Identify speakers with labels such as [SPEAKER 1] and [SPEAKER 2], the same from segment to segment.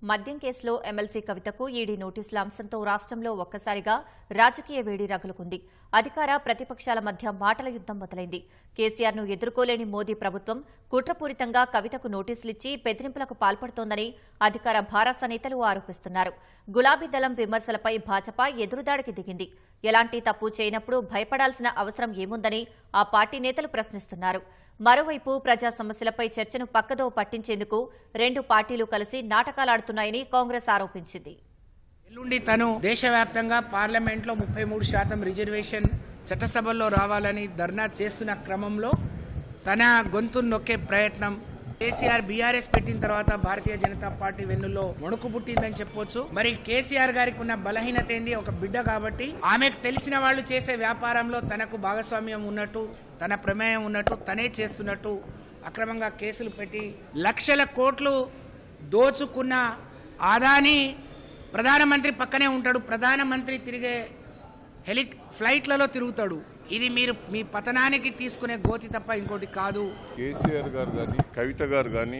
[SPEAKER 1] మద్యం కేసులో ఎమ్మెల్సీ కవితకు ఈడీ నోటీసుల అంశంతో రాష్ట్రంలో ఒక్కసారిగా రాజకీయ వేడి రగులుకుంది అధికార ప్రతిపక్షాల మధ్య మాటల యుద్దం మొదలైంది కేసీఆర్ను ఎదుర్కోలేని మోదీ ప్రభుత్వం కుట్రపూరితంగా కవితకు నోటీసులిచ్చి బెదిరింపులకు పాల్పడుతోందని అధికార భారస నేతలు ఆరోపిస్తున్నారు గులాబీ దళం విమర్శలపై భాజపా ఎదురుదాడికి దిగింది ఎలాంటి తప్పు చేయనప్పుడు భయపడాల్సిన అవసరం ఏముందని ఆ పార్టీ నేతలు ప్రశ్నిస్తున్నారు మరోవైపు ప్రజా సమస్యలపై చర్చను పక్కదో పట్టించేందుకు రెండు పార్టీలు కలిసి నాటకాలాడుతున్నాయని కాంగ్రెస్ ఆరోపించింది
[SPEAKER 2] ఎల్లుండి తను దేశవ్యాప్తంగా పార్లమెంట్లో ముప్పై మూడు శాతం రిజర్వేషన్ చట్టసభల్లో రావాలని ధర్నా చేస్తున్న క్రమంలో తన గొంతు నొక్కే ప్రయత్నం కేసీఆర్ బీఆర్ఎస్ పెట్టిన తర్వాత భారతీయ జనతా పార్టీ వెన్నుల్లో వణుకు పుట్టిందని చెప్పొచ్చు మరి కేసీఆర్ గారికి ఉన్న బలహీనత ఏంది ఒక బిడ్డ కాబట్టి ఆమెకు తెలిసిన వాళ్ళు చేసే వ్యాపారంలో తనకు భాగస్వామ్యం ఉన్నట్టు తన ప్రమేయం ఉన్నట్టు తనే చేస్తున్నట్టు అక్రమంగా కేసులు పెట్టి లక్షల కోట్లు దోచుకున్న ఆదాని ప్రధానమంత్రి పక్కనే ఉంటాడు ప్రధానమంత్రి తిరిగే హెలి ఫ్లైట్లలో తిరుగుతాడు ఇది మీరు మీ పతనానికి తీసుకునే గోతి తప్ప ఇంకోటి కాదు
[SPEAKER 3] కేసీఆర్ గారు కానీ కవిత గారు కానీ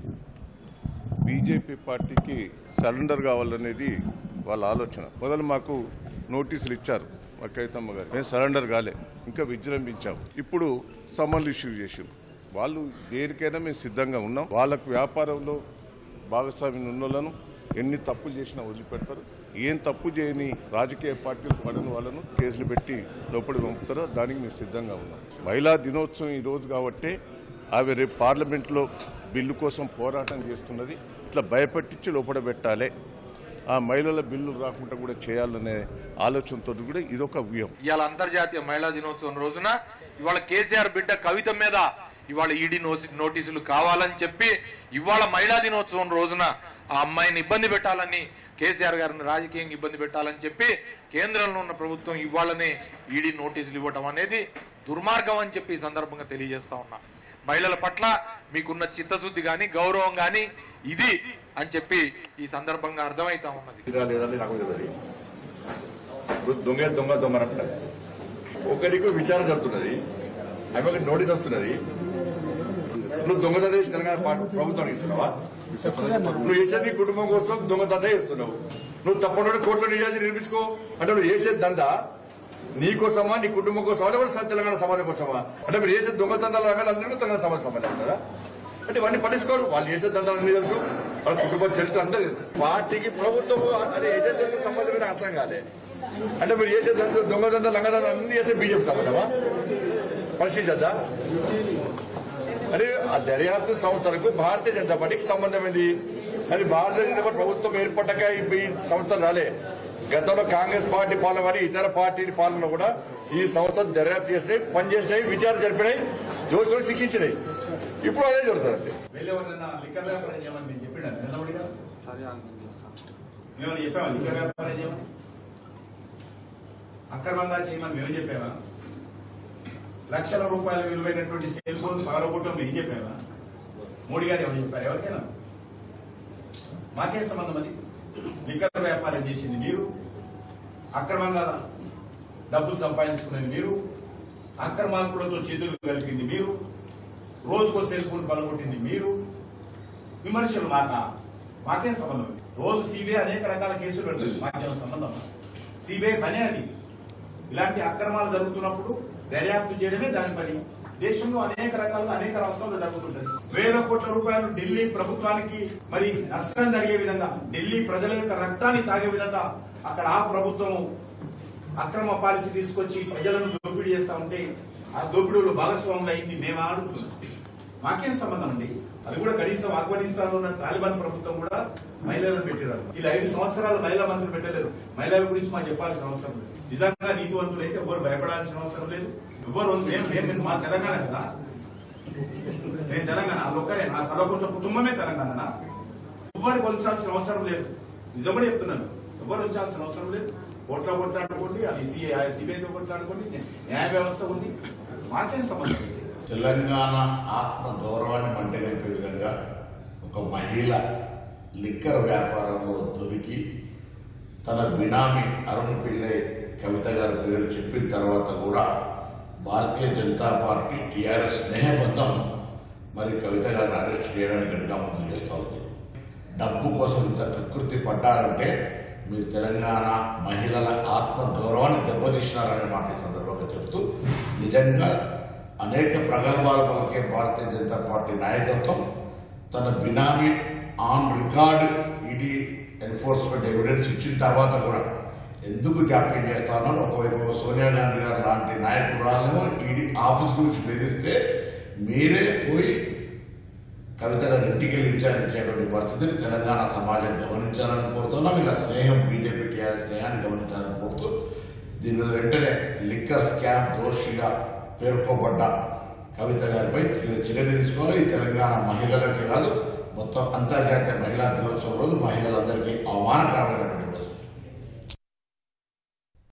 [SPEAKER 3] బీజేపీ పార్టీకి సరెండర్ కావాలనేది వాళ్ళ ఆలోచన మొదలు మాకు నోటీసులు ఇచ్చారు మా కవితమ్మ గారు మేము సరెండర్ కాలే ఇంకా విజృంభించాం ఇప్పుడు సమన్లు ఇష్యూ చేసాం వాళ్ళు దేనికైనా మేము సిద్ధంగా ఉన్నాం వాళ్ళకు వ్యాపారంలో భాగస్వామ్యం ఉన్నోళ్ళను ఎన్ని తప్పులు చేసినా వదిలిపెడతారు ఏం తప్పు చేయని రాజకీయ పార్టీలు పడని వాళ్ళను కేసులు పెట్టి లోపలికి పంపుతారో దానికి మేము సిద్ధంగా ఉన్నాం మహిళా దినోత్సవం ఈ రోజు కాబట్టే ఆమె రేపు పార్లమెంట్లో బిల్లు కోసం పోరాటం చేస్తున్నది ఇట్లా భయపెట్టించి లోపల పెట్టాలి ఆ మహిళల బిల్లు రాకుండా కూడా చేయాలనే ఆలోచనతో కూడా ఇదొక వ్యూహం
[SPEAKER 4] ఇవాళ అంతర్జాతీయ మహిళా దినోత్సవం రోజున ఇవాళ కేసీఆర్ బిడ్డ కవిత మీద ఇవాళ ఈడీ నోటీసులు కావాలని చెప్పి ఇవాళ మహిళా దినోత్సవం రోజున ఆ అమ్మాయిని ఇబ్బంది పెట్టాలని కేసీఆర్ గారిని రాజకీయంగా ఇబ్బంది పెట్టాలని చెప్పి కేంద్రంలో ఉన్న ప్రభుత్వం ఇవాళనే ఈడీ నోటీసులు ఇవ్వటం అనేది దుర్మార్గం అని చెప్పి ఈ సందర్భంగా తెలియజేస్తా ఉన్నా మహిళల పట్ల మీకున్న చిత్తశుద్ధి గాని గౌరవం గాని ఇది అని చెప్పి ఈ సందర్భంగా అర్థమైతా ఉన్నది
[SPEAKER 5] ఇదా లేదని నాకు తెలియదు ఇప్పుడు దొంగ దొంగ దొంగ అంటున్నది ఒకరికి విచారణ జరుగుతున్నది ఆమెకి నోటీస్ వస్తున్నది నువ్వు దొంగతనం చేసి తెలంగాణ పార్టీ ప్రభుత్వానికి ఇస్తున్నావా నువ్వు చేసేది నీ కుటుంబం కోసం దొంగతందా చేస్తున్నావు నువ్వు తప్పకుండా కోర్టులో నిజాన్ని నిర్మించుకో అంటే నువ్వు చేసేది దందా నీ కోసమా నీ కుటుంబం కోసమా లేకపోతే తెలంగాణ సమాజం కోసమా అంటే మీరు చేసే దొంగతందాలు రంగాలు అందరికీ తెలంగాణ సమాజ సమాజం కదా అంటే ఇవన్నీ పట్టించుకోరు వాళ్ళు చేసే దందాలు అన్ని తెలుసు వాళ్ళ కుటుంబ చరిత్ర అంతా తెలుసు పార్టీకి ప్రభుత్వం అదే ఏజెన్సీలకు సంబంధం నాకు అర్థం కాలే అంటే మీరు చేసే దంద దొంగ దంద లంగ దంద అన్ని చేసే బీజేపీ సంబంధమా పరిశీలిద్దా అంటే ఆ దర్యాప్తు సంస్థలకు భారతీయ జనతా పార్టీకి సంబంధం ఏంది అది భారతీయ జనతా పార్టీ ప్రభుత్వం ఏర్పడ్డాక ఈ సంస్థలు రాలే గతంలో కాంగ్రెస్ పార్టీ పాలన కానీ ఇతర పార్టీల పాలన కూడా ఈ సంస్థలు దర్యాప్తు చేసినాయి పనిచేసినాయి విచారణ జరిపినాయి దోషులను శిక్షించినాయి ఇప్పుడు అదే జరుగుతుంది
[SPEAKER 6] వెళ్ళేవాళ్ళన్నా లిక్కర్ వ్యాపారం చేయమని నేను చెప్పిన నిన్నబడిగా మేము చెప్పామా లిక్కర్ వ్యాపారం చేయమని అక్రమంగా చేయమని మేము చెప్పామా లక్షల రూపాయల విలువైనటువంటి సెల్ ఫోన్ పగలగొట్టం మేము చెప్పామా మోడీ గారు ఎవరు చెప్పారు ఎవరికైనా మాకే సంబంధం అది లిక్కర్ వ్యాపారం చేసింది మీరు అక్రమంగా డబ్బులు సంపాదించుకునేది మీరు అక్రమార్కులతో చేతులు కలిపింది మీరు రోజుకో సెల్ ఫోన్ పలగొట్టింది మీరు విమర్శలు మాట మాకేం సంబంధం రోజు సిబిఐ అనేక రకాల కేసులు పెడుతుంది మాకేం సంబంధం సిబిఐ పనే అది ఇలాంటి అక్రమాలు జరుగుతున్నప్పుడు దర్యాప్తు చేయడమే దాని పని దేశంలో అనేక రకాలుగా అనేక రాష్ట్రాల్లో జరుగుతుంటది వేల కోట్ల రూపాయలు ఢిల్లీ ప్రభుత్వానికి మరి నష్టం జరిగే విధంగా ఢిల్లీ ప్రజల యొక్క రక్తాన్ని తాగే విధంగా అక్కడ ఆ ప్రభుత్వం అక్రమ పాలసీ తీసుకొచ్చి ప్రజలను దోపిడీ చేస్తా ఉంటే ఆ దోపిడీలో భాగస్వాములు అయింది మేము ఆడుతున్నాం మాకేం సంబంధం అండి అది కూడా కనీసం ఆఫ్ఘనిస్తాన్ లో ఉన్న తాలిబాన్ ప్రభుత్వం కూడా మహిళలను పెట్టారు ఇలా ఐదు సంవత్సరాలు మహిళా మంత్రులు పెట్టలేరు మహిళల గురించి మాకు చెప్పాల్సిన అవసరం లేదు నిజంగా నీతివంతులు అయితే ఎవరు భయపడాల్సిన అవసరం లేదు ఎవరు మేము మేము మా తెలంగాణ కదా నేను తెలంగాణ ఒక్కరే నా కలవకుంట కుటుంబమే తెలంగాణ ఎవరు కొలిచాల్సిన అవసరం లేదు నిజమని చెప్తున్నాను ఎవరు ఉంచాల్సిన అవసరం లేదు కోట్ల కొట్లాడుకోండి అది సిఐ సిబిఐతో కొట్లాడుకోండి న్యాయ వ్యవస్థ ఉంది మాకేం సంబంధం లేదు
[SPEAKER 7] తెలంగాణ ఆత్మ గౌరవాన్ని మంటగలిపే విధంగా ఒక మహిళ లిక్కర్ వ్యాపారంలో దొరికి తన బినామీ అరుణ్ పిల్లై కవిత గారి పేరు చెప్పిన తర్వాత కూడా భారతీయ జనతా పార్టీ టీఆర్ఎస్ స్నేహబంధం మరి కవిత గారిని అరెస్ట్ చేయడానికి గట్టిగా ముందు చేస్తూ ఉంది డబ్బు కోసం ఇంత కకృతి పడ్డారంటే మీరు తెలంగాణ మహిళల ఆత్మ గౌరవాన్ని దెబ్బతీసినారనే మాట ఈ సందర్భంగా చెప్తూ నిజంగా అనేక ప్రగల్భాల పలికే భారతీయ జనతా పార్టీ నాయకత్వం తన బినామీ on record ED enforcement evidence ఇచ్చిన తర్వాత కూడా ఎందుకు జాప్యం చేస్తానో ఒకవైపు సోనియా గాంధీ గారు లాంటి నాయకురాలను ఈడీ ఆఫీస్ గురించి బెదిరిస్తే మీరే పోయి కవిత గారి ఇంటికి వెళ్ళి విచారించేటువంటి పరిస్థితిని తెలంగాణ సమాజం గమనించాలని కోరుతున్నాం ఇలా స్నేహం బీజేపీ టీఆర్ఎస్ స్నేహాన్ని గమనించాలని కోరుతూ దీని మీద వెంటనే లిక్కర్ స్కామ్ దోషిగా పేర్కొబడ్డ కవిత గారిపై తగిన చర్యలు తీసుకోవాలి ఈ తెలంగాణ మహిళలకి కాదు మొత్తం అంతర్జాతీయ మహిళా దినోత్సవం రోజు మహిళలందరికీ అవమానకరమైన